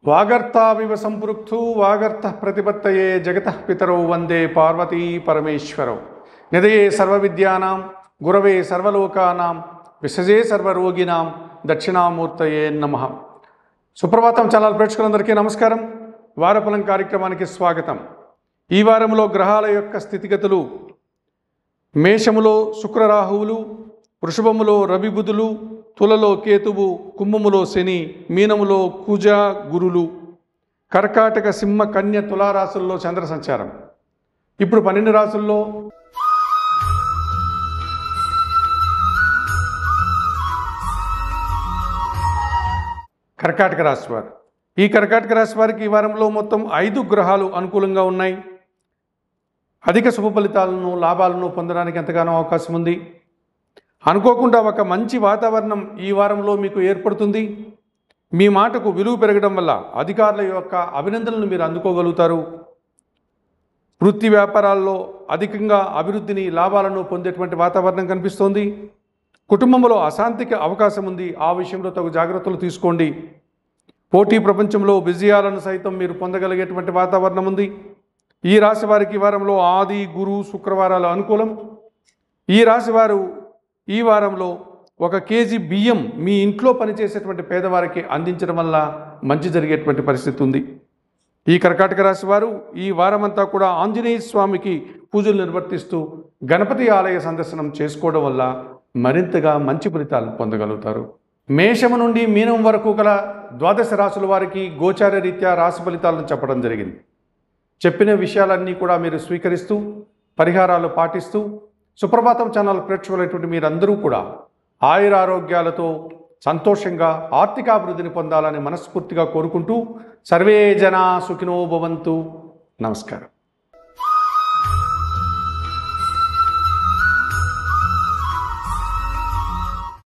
వాగర్తావివ సంపృక్తు వాగర్త ప్రతిపత్తయే జగత పితరౌ వందే పార్వతీ పరమేశ్వరౌ నిదయే సర్వవిద్యానాం గురవే సర్వలోకానాం విసజే సర్వరోగినాం దక్షిణామూర్తయే నమ సుప్రభాతం ఛానల్ ప్రేక్షకులందరికీ నమస్కారం వారఫలం కార్యక్రమానికి స్వాగతం ఈ వారంలో గ్రహాల యొక్క స్థితిగతులు మేషములో శుక్రరాహువులు వృషభములో రవిబుధులు తులలో కేతువు కుంభములో శని మీనములో కుజ గురులు కర్కాటక సింహ కన్య తులారాశుల్లో చంద్ర సంచారం ఇప్పుడు పన్నెండు రాసుల్లో కర్కాటక రాశి వారు ఈ కర్కాటక రాశి వారికి ఈ వారంలో మొత్తం ఐదు గ్రహాలు అనుకూలంగా ఉన్నాయి అధిక శుభ ఫలితాలను లాభాలను పొందడానికి ఎంతగానో అవకాశం ఉంది అనుకోకుండా ఒక మంచి వాతావరణం ఈ వారంలో మీకు ఏర్పడుతుంది మీ మాటకు విలువ పెరగడం వల్ల అధికారుల యొక్క అభినందనలు మీరు అందుకోగలుగుతారు వృత్తి వ్యాపారాల్లో అధికంగా అభివృద్ధిని లాభాలను పొందేటువంటి వాతావరణం కనిపిస్తోంది కుటుంబంలో అశాంతికి అవకాశం ఉంది ఆ విషయంలో తగు జాగ్రత్తలు తీసుకోండి పోటీ ప్రపంచంలో విజయాలను సైతం మీరు పొందగలిగేటువంటి వాతావరణం ఉంది ఈ రాశి వారికి ఈ వారంలో ఆది గురు శుక్రవారాలు అనుకూలం ఈ రాశి వారు ఈ వారంలో ఒక కేజీ బియ్యం మీ ఇంట్లో పనిచేసేటువంటి పేదవారికి అందించడం వల్ల మంచి జరిగేటువంటి పరిస్థితి ఉంది ఈ కర్కాటక రాశి వారు ఈ వారమంతా కూడా ఆంజనేయ స్వామికి పూజలు నిర్వర్తిస్తూ గణపతి ఆలయ సందర్శనం చేసుకోవడం వల్ల మరింతగా మంచి ఫలితాలు పొందగలుగుతారు మేషము నుండి మీనం వరకు గల ద్వాదశ రాశుల వారికి గోచార రీత్యా రాశి ఫలితాలను చెప్పడం జరిగింది చెప్పిన విషయాలన్నీ కూడా మీరు స్వీకరిస్తూ పరిహారాలు పాటిస్తూ సుప్రభాతం ఛానల్ ప్రేక్షకులైనటువంటి మీరందరూ కూడా ఆయురారోగ్యాలతో సంతోషంగా ఆర్థికాభివృద్ధిని పొందాలని మనస్ఫూర్తిగా కోరుకుంటూ సర్వే జనా సుఖినో భవంతు నమస్కారం